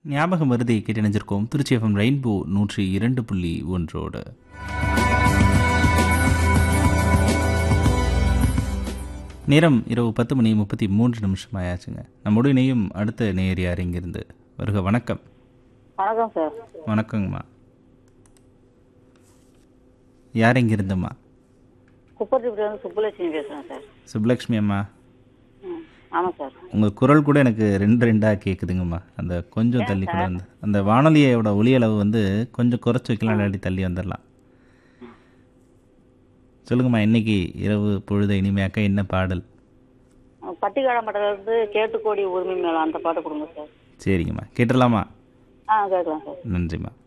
ஞாபகம் மருதி கேட்டிணைஞ்சிருக்கோம் திருச்சி எஃப்எம் ரெயின்போ நூற்றி இரண்டு புள்ளி ஒன்றோடு நேரம் இரவு பத்து மணி முப்பத்தி மூன்று நிமிஷம் ஆயாச்சுங்க நம்மோடு இணையும் அடுத்த நேயர் யார் இங்கிருந்து வருக வணக்கம் வணக்கம் சார் வணக்கங்கம்மா யார் இங்கிருந்தம்மா குப்பத்திபுரம் சுப்புலட்சுமி பேசுகிறேன் சார் சுப்புலக்ஷ்மி அம்மா ம் ஆமாம் சார் உங்கள் குரல் கூட எனக்கு ரெண்டு ரெண்டாக கேட்குதுங்கம்மா அந்த கொஞ்சம் தள்ளி கூட வந்து அந்த வானொலியோட ஒலி அளவு வந்து கொஞ்சம் குறைச்சி வைக்கலாம் இல்லாட்டி தள்ளி வந்துடலாம் சொல்லுங்கம்மா இன்னைக்கு இரவு பொழுது இனிமையாக்க என்ன பாடல் பட்டிக்காடம்பட்டிலேருந்து கேட்டுக்கோடி உரிமை மேலே அந்த பாட்டு கொடுங்க சார் சரிங்கம்மா கேட்டுடலாமா ஆ கேட்கலாம் சார் நன்றிம்மா